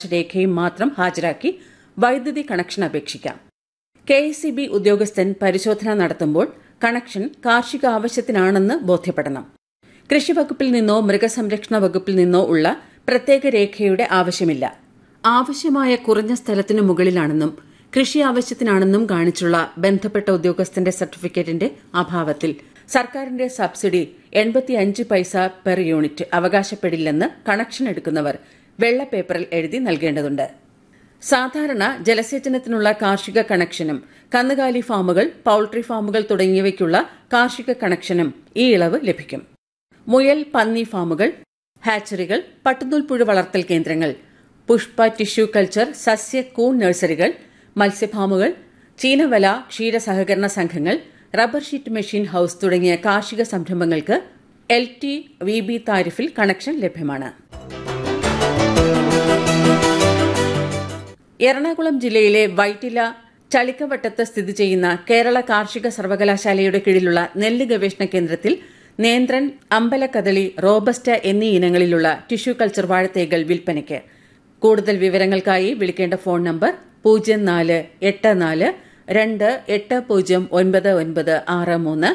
രേഖയും മാത്രം ഹാജരാക്കി വൈദ്യുതി കണക്ഷൻ അപേക്ഷിക്കാം കെ എസ് ബി ഉദ്യോഗസ്ഥൻ പരിശോധന നടത്തുമ്പോൾ കണക്ഷൻ കാർഷിക ആവശ്യത്തിനാണെന്ന് ബോധ്യപ്പെടണം കൃഷിവകുപ്പിൽ നിന്നോ മൃഗസംരക്ഷണ വകുപ്പിൽ നിന്നോ ഉള്ള പ്രത്യേക രേഖയുടെ ആവശ്യമില്ല ആവശ്യമായ കുറഞ്ഞ സ്ഥലത്തിനു മുകളിലാണെന്നും കൃഷി ആവശ്യത്തിനാണെന്നും കാണിച്ചുള്ള ബന്ധപ്പെട്ട ഉദ്യോഗസ്ഥന്റെ സർട്ടിഫിക്കറ്റിന്റെ അഭാവത്തിൽ സർക്കാരിന്റെ സബ്സിഡി എൺപത്തിയഞ്ച് പൈസ പെർ യൂണിറ്റ് അവകാശപ്പെടില്ലെന്ന് കണക്ഷൻ എടുക്കുന്നവർ വെള്ള പേപ്പറിൽ എഴുതി നൽകേണ്ടതുണ്ട് സാധാരണ ജലസേചനത്തിനുള്ള കാർഷിക കണക്ഷനും കന്നുകാലി ഫാമുകൾ പൌൾട്രി ഫാമുകൾ തുടങ്ങിയവയ്ക്കുള്ള കാർഷിക കണക്ഷനും ഈ ഇളവ് ലഭിക്കും മുയൽ പന്നി ഫാമുകൾ ഹാച്ചറികൾ പട്ടുനൂൽപ്പുഴ വളർത്തൽ കേന്ദ്രങ്ങൾ പുഷ്പ ടിഷ്യൂ കൾച്ചർ സസ്യ കൂൺ നഴ്സറികൾ മത്സ്യഫാമുകൾ ചീനവല ക്ഷീര സഹകരണ സംഘങ്ങൾ റബ്ബർ ഷീറ്റ് മെഷീൻ ഹൌസ് തുടങ്ങിയ കാർഷിക സംരംഭങ്ങൾക്ക് എൽ ടി വി ബി താരിഫിൽ കണക്ഷൻ ലഭ്യമാണ് എറണാകുളം ജില്ലയിലെ വൈറ്റില ചളിക്കവട്ടത്ത് സ്ഥിതി ചെയ്യുന്ന കേരള കാർഷിക സർവകലാശാലയുടെ കീഴിലുള്ള നെല്ല് ഗവേഷണ കേന്ദ്രത്തിൽ നേന്ത്രൻ അമ്പലക്കദളി റോബസ്റ്റ എന്നീ ഇനങ്ങളിലുള്ള ടിഷ്യൂ കൾച്ചർ വാഴത്തൈകൾ വിൽപ്പനയ്ക്ക് കൂടുതൽ വിവരങ്ങൾക്കായി വിളിക്കേണ്ട ഫോൺ നമ്പർ പൂജ്യം നാല് എട്ട് നാല് രണ്ട് എട്ട് പൂജ്യം ഒൻപത് ഒൻപത് ആറ് മൂന്ന്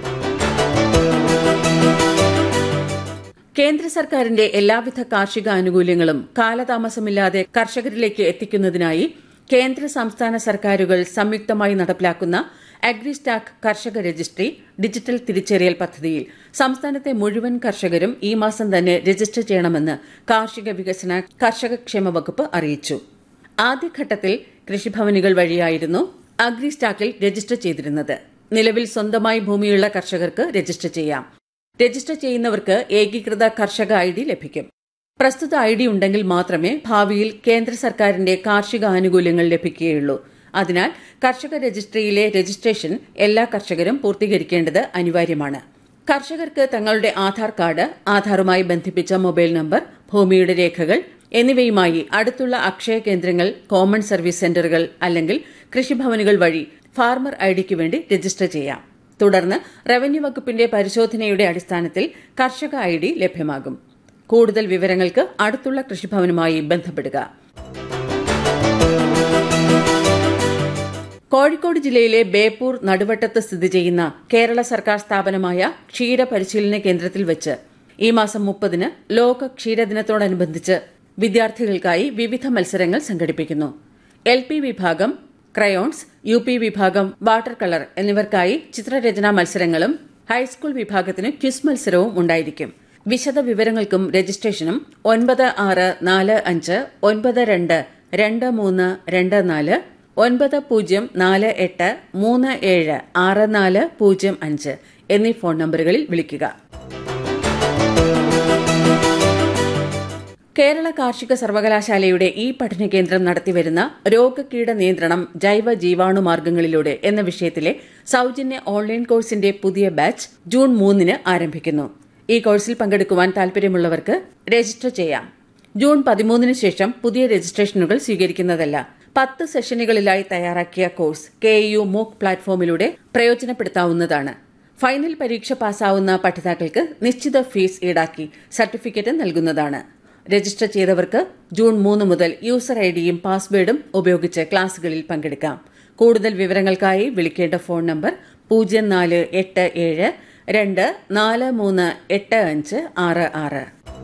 കേന്ദ്ര സർക്കാരിന്റെ എല്ലാവിധ കാർഷിക ആനുകൂല്യങ്ങളും കാലതാമസമില്ലാതെ കർഷകരിലേക്ക് എത്തിക്കുന്നതിനായി കേന്ദ്ര സംസ്ഥാന സർക്കാരുകൾ സംയുക്തമായി നടപ്പിലാക്കുന്ന അഗ്രിസ്റ്റാക്ക് കർഷക രജിസ്ട്രി ഡിജിറ്റൽ തിരിച്ചറിയൽ പദ്ധതിയിൽ സംസ്ഥാനത്തെ മുഴുവൻ കർഷകരും ഈ മാസം തന്നെ രജിസ്റ്റർ ചെയ്യണമെന്ന് കാർഷിക വികസന കർഷകക്ഷേമ വകുപ്പ് അറിയിച്ചു ആദ്യഘട്ടത്തിൽ കൃഷിഭവനുകൾ വഴിയായിരുന്നു അഗ്രിസ്റ്റാക്കിൽ രജിസ്റ്റർ ചെയ്തിരുന്നത് നിലവിൽ സ്വന്തമായി ഭൂമിയുള്ള കർഷകർക്ക് രജിസ്റ്റർ ചെയ്യാം രജിസ്റ്റർ ചെയ്യുന്നവർക്ക് ഏകീകൃത കർഷക ഐ ഡി ലഭിക്കും പ്രസ്തുത ഐ ഡി ഉണ്ടെങ്കിൽ മാത്രമേ ഭാവിയിൽ കേന്ദ്ര സർക്കാരിന്റെ കാർഷിക ആനുകൂല്യങ്ങൾ ലഭിക്കുകയുള്ളൂ അതിനാൽ കർഷക രജിസ്ട്രിയിലെ രജിസ്ട്രേഷൻ എല്ലാ കർഷകരും പൂർത്തീകരിക്കേണ്ടത് അനിവാര്യമാണ് കർഷകർക്ക് തങ്ങളുടെ ആധാർ കാർഡ് ആധാറുമായി ബന്ധിപ്പിച്ച മൊബൈൽ നമ്പർ ഭൂമിയുടെ രേഖകൾ എന്നിവയുമായി അടുത്തുള്ള അക്ഷയ കേന്ദ്രങ്ങൾ കോമൺ സർവീസ് സെന്ററുകൾ അല്ലെങ്കിൽ കൃഷിഭവനുകൾ വഴി ഫാർമർ ഐഡിക്ക് വേണ്ടി രജിസ്റ്റർ ചെയ്യാം തുടർന്ന് റവന്യൂ വകുപ്പിന്റെ പരിശോധനയുടെ അടിസ്ഥാനത്തിൽ കർഷക ഐ ഡി ലഭ്യമാകും കൂടുതൽ വിവരങ്ങൾക്ക് അടുത്തുള്ള കൃഷിഭവനുമായി ബന്ധപ്പെടുക കോഴിക്കോട് ജില്ലയിലെ ബേപ്പൂർ നടുവട്ടത്ത് സ്ഥിതി ചെയ്യുന്ന കേരള സർക്കാർ സ്ഥാപനമായ ക്ഷീര പരിശീലന കേന്ദ്രത്തിൽ വെച്ച് ഈ മാസം മുപ്പതിന് ലോക ക്ഷീരദിനത്തോടനുബന്ധിച്ച് വിദ്യാർത്ഥികൾക്കായി വിവിധ മത്സരങ്ങൾ സംഘടിപ്പിക്കുന്നു എൽ പി വിഭാഗം ക്രയോൺസ് യു പി വിഭാഗം വാട്ടർ കളർ എന്നിവർക്കായി ചിത്രരചനാ മത്സരങ്ങളും ഹൈസ്കൂൾ വിഭാഗത്തിന് ക്വിസ് മത്സരവും ഉണ്ടായിരിക്കും വിശദ വിവരങ്ങൾക്കും രജിസ്ട്രേഷനും ഒൻപത് ആറ് നാല് അഞ്ച് ഒൻപത് രണ്ട് രണ്ട് മൂന്ന് രണ്ട് നാല് ഒൻപത് പൂജ്യം നാല് എട്ട് മൂന്ന് ഏഴ് ആറ് നാല് പൂജ്യം അഞ്ച് എന്നീ ഫോൺ നമ്പറുകളിൽ വിളിക്കുക കേരള കാർഷിക സർവകലാശാലയുടെ ഈ പഠന കേന്ദ്രം നടത്തിവരുന്ന രോഗകീട നിയന്ത്രണം ജൈവ ജീവാണു മാർഗങ്ങളിലൂടെ എന്ന വിഷയത്തിലെ സൌജന്യ ഓൺലൈൻ കോഴ്സിന്റെ പുതിയ ബാച്ച് ജൂൺ മൂന്നിന് ആരംഭിക്കുന്നു ഈ കോഴ്സിൽ പങ്കെടുക്കുവാൻ താൽപര്യമുള്ളവർക്ക് രജിസ്റ്റർ ചെയ്യാം ജൂൺ പതിമൂന്നിന് ശേഷം പുതിയ രജിസ്ട്രേഷനുകൾ സ്വീകരിക്കുന്നതല്ല പത്ത് സെഷനുകളിലായി തയ്യാറാക്കിയ കോഴ്സ് കെ യു മൂക്ക് പ്ലാറ്റ്ഫോമിലൂടെ പ്രയോജനപ്പെടുത്താവുന്നതാണ് ഫൈനൽ പരീക്ഷ പാസ്സാവുന്ന പഠിതാക്കൾക്ക് നിശ്ചിത ഫീസ് ഈടാക്കി സർട്ടിഫിക്കറ്റ് നൽകുന്നതാണ് രജിസ്റ്റർ ചെയ്തവർക്ക് ജൂൺ മൂന്ന് മുതൽ യൂസർ ഐഡിയും പാസ്വേഡും ഉപയോഗിച്ച് ക്ലാസുകളിൽ പങ്കെടുക്കാം കൂടുതൽ വിവരങ്ങൾക്കായി വിളിക്കേണ്ട ഫോൺ നമ്പർ പൂജ്യം നാല് എട്ട് ഏഴ് രണ്ട് നാല് മൂന്ന് എട്ട് അഞ്ച് ആറ് ആറ്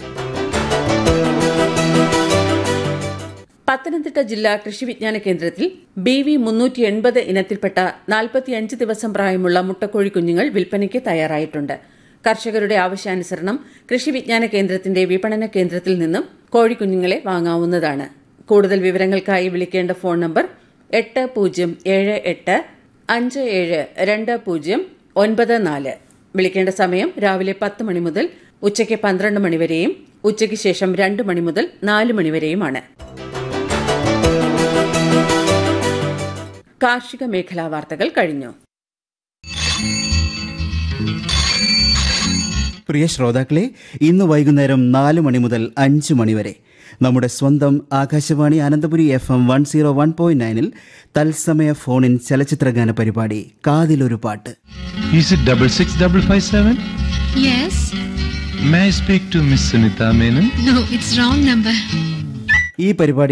പത്തനംതിട്ട ജില്ലാ കൃഷി വിജ്ഞാന കേന്ദ്രത്തിൽ ബി വി മുന്നൂറ്റി എൺപത് ഇനത്തിൽപ്പെട്ട നാൽപ്പത്തിയഞ്ച് ദിവസം പ്രായമുള്ള മുട്ടക്കോഴി കുഞ്ഞുങ്ങൾ വിൽപ്പനയ്ക്ക് തയ്യാറായിട്ടുണ്ട് കർഷകരുടെ ആവശ്യാനുസരണം കൃഷി വിജ്ഞാന കേന്ദ്രത്തിന്റെ വിപണന കേന്ദ്രത്തിൽ നിന്നും കോഴിക്കുഞ്ഞുങ്ങളെ വാങ്ങാവുന്നതാണ് കൂടുതൽ വിവരങ്ങൾക്കായി വിളിക്കേണ്ട ഫോൺ നമ്പർ എട്ട് പൂജ്യം ഏഴ് എട്ട് അഞ്ച് ഏഴ് രണ്ട് പൂജ്യം ഒൻപത് നാല് വിളിക്കേണ്ട സമയം രാവിലെ പത്ത് മണി മുതൽ ഉച്ചയ്ക്ക് പന്ത്രണ്ട് മണിവരെയും ഉച്ചയ്ക്ക് ശേഷം രണ്ട് മണി മുതൽ നാല് മണിവരെയുമാണ് കാർഷിക മേഖലാ വാർത്തകൾ കഴിഞ്ഞു പ്രിയ ശ്രോതാക്കളെ ഇന്ന് വൈകുന്നേരം നാല് മണി മുതൽ അഞ്ച് മണി വരെ നമ്മുടെ സ്വന്തം Akashvani Ananthapuri F M one zero one point നയനിൽ തത്സമയ ഫോണിൻ ചലച്ചിത്രഗാന പരിപാടി കാതിലൊരു പാട്ട് Is it double six double five seven? Yes. May I speak to Miss Sunita Menon? No, it's wrong number. ഈ പരിപാടി